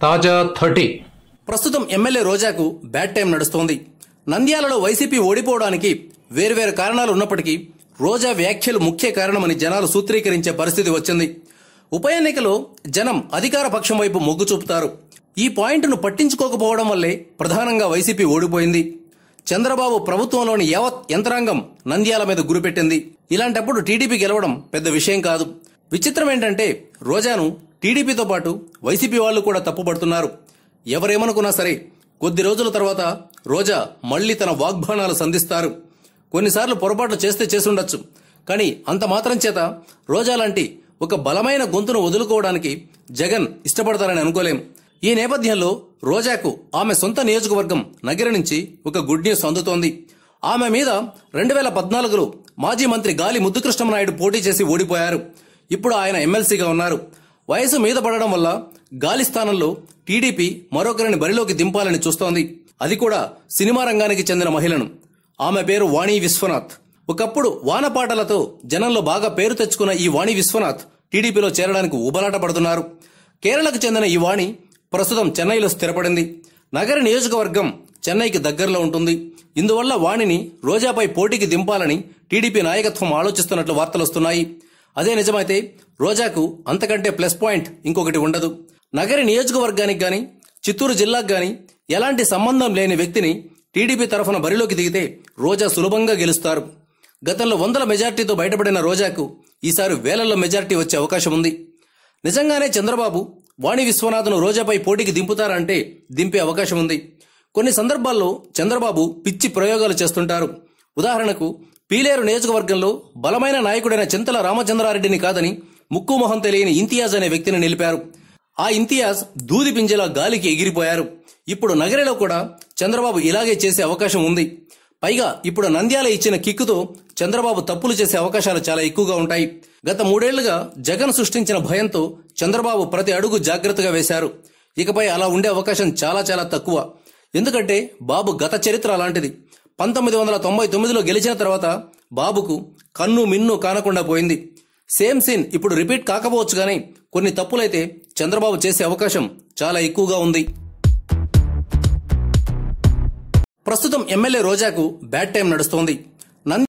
తాజా థర్టీ ప్రస్తుతం MLA రోజాకు bad time నడుస్తోంది నంద్యాలలో వైసీపీ ఓడిపోవడానికి వేర్వేరు కారణాలు ఉన్నప్పటికీ రోజా వ్యాఖ్యలు ముఖ్య కారణమని జనాలు సూత్రీకరించే పరిస్థితి వచ్చింది ఉప ఎన్నికలో జనం అధికార పక్షం వైపు మొగ్గు చూపుతారు ఈ పాయింట్ను పట్టించుకోకపోవడం వల్లే ప్రధానంగా వైసీపీ ఓడిపోయింది చంద్రబాబు ప్రభుత్వంలోని యావత్ యంత్రాంగం నంద్యాల మీద గురిపెట్టింది ఇలాంటప్పుడు టీడీపీ గెలవడం పెద్ద విషయం కాదు విచిత్రం ఏంటంటే రోజాను టీడీపీతో పాటు వైసీపీ వాళ్ళు కూడా తప్పుపడుతున్నారు ఎవరేమనుకున్నా సరే కొద్ది రోజుల తర్వాత రోజా మళ్లీ తన వాగ్బాణాలు సంధిస్తారు కొన్నిసార్లు పొరపాట్లు చేస్తే చేసుండొచ్చు కానీ అంత మాత్రం చేత రోజా లాంటి ఒక బలమైన గొంతును వదులుకోవడానికి జగన్ ఇష్టపడతారని అనుకోలేం ఈ నేపథ్యంలో రోజాకు ఆమె సొంత నియోజకవర్గం నగిరి నుంచి ఒక గుడ్ న్యూస్ అందుతోంది ఆమె మీద రెండు వేల పద్నాలుగులో మాజీ మంత్రి గాలి ముద్దుకృష్ణమనాయుడు పోటీ చేసి ఓడిపోయారు ఇప్పుడు ఆయన ఎమ్మెల్సీగా ఉన్నారు వయసు మీద పడడం వల్ల గాలి స్థానంలో టీడీపీ మరొకరిని బరిలోకి దింపాలని చూస్తోంది అది కూడా సినిమా రంగానికి చెందిన మహిళను ఆమె పేరు వాణి విశ్వనాథ్ ఒకప్పుడు వానపాటలతో జనంలో బాగా పేరు తెచ్చుకున్న ఈ వాణి విశ్వనాథ్ టీడీపీలో చేరడానికి ఉబలాట పడుతున్నారు కేరళకు చెందిన ఈ వాణి ప్రస్తుతం చెన్నైలో స్థిరపడింది నగర నియోజకవర్గం చెన్నైకి దగ్గరలో ఉంటుంది ఇందువల్ల వాణిని రోజాపై పోటీకి దింపాలని టీడీపీ నాయకత్వం ఆలోచిస్తున్నట్లు వార్తలు వస్తున్నాయి అదే నిజమైతే రోజాకు అంతకంటే ప్లస్ పాయింట్ ఇంకొకటి ఉండదు నగరి నియోజకవర్గానికి గాని చిత్తూరు జిల్లాకు గాని ఎలాంటి సంబంధం లేని వ్యక్తిని టీడీపీ తరఫున బరిలోకి దిగితే రోజా సులభంగా గెలుస్తారు గతంలో వందల మెజార్టీతో బయటపడిన రోజాకు ఈసారి వేలల్లో మెజార్టీ వచ్చే అవకాశం ఉంది నిజంగానే చంద్రబాబు వాణి విశ్వనాథ్ను రోజాపై పోటీకి దింపుతారంటే దింపే అవకాశం ఉంది కొన్ని సందర్భాల్లో చంద్రబాబు పిచ్చి ప్రయోగాలు చేస్తుంటారు ఉదాహరణకు పీలేరు నియోజకవర్గంలో బలమైన నాయకుడైన చింతల రామచంద్రారెడ్డిని కాదని ముక్కు మొహం తెలియని ఇంతియాజ్ అనే వ్యక్తిని నిలిపారు ఆ ఇంతియాజ్ దూది పింజల గాలికి ఎగిరిపోయారు ఇప్పుడు నగరిలో కూడా చంద్రబాబు ఇలాగే చేసే అవకాశం ఉంది పైగా ఇప్పుడు నంద్యాల ఇచ్చిన కిక్కుతో చంద్రబాబు తప్పులు చేసే అవకాశాలు చాలా ఎక్కువగా ఉంటాయి గత మూడేళ్లుగా జగన్ సృష్టించిన భయంతో చంద్రబాబు ప్రతి అడుగు జాగ్రత్తగా వేశారు ఇకపై అలా ఉండే అవకాశం చాలా చాలా తక్కువ ఎందుకంటే బాబు గత చరిత్ర అలాంటిది పంతొమ్మిది వందల తొంభై తొమ్మిదిలో గెలిచిన తర్వాత బాబుకు కన్ను మిన్ను కానకుండా పోయింది సేమ్ సీన్ ఇప్పుడు రిపీట్ కాకపోవచ్చు కానీ కొన్ని తప్పులైతే చంద్రబాబు చేసే అవకాశం చాలా ఎక్కువగా ఉంది ప్రస్తుతం ఎమ్మెల్యే రోజాకు బ్యాడ్ టైం నడుస్తోంది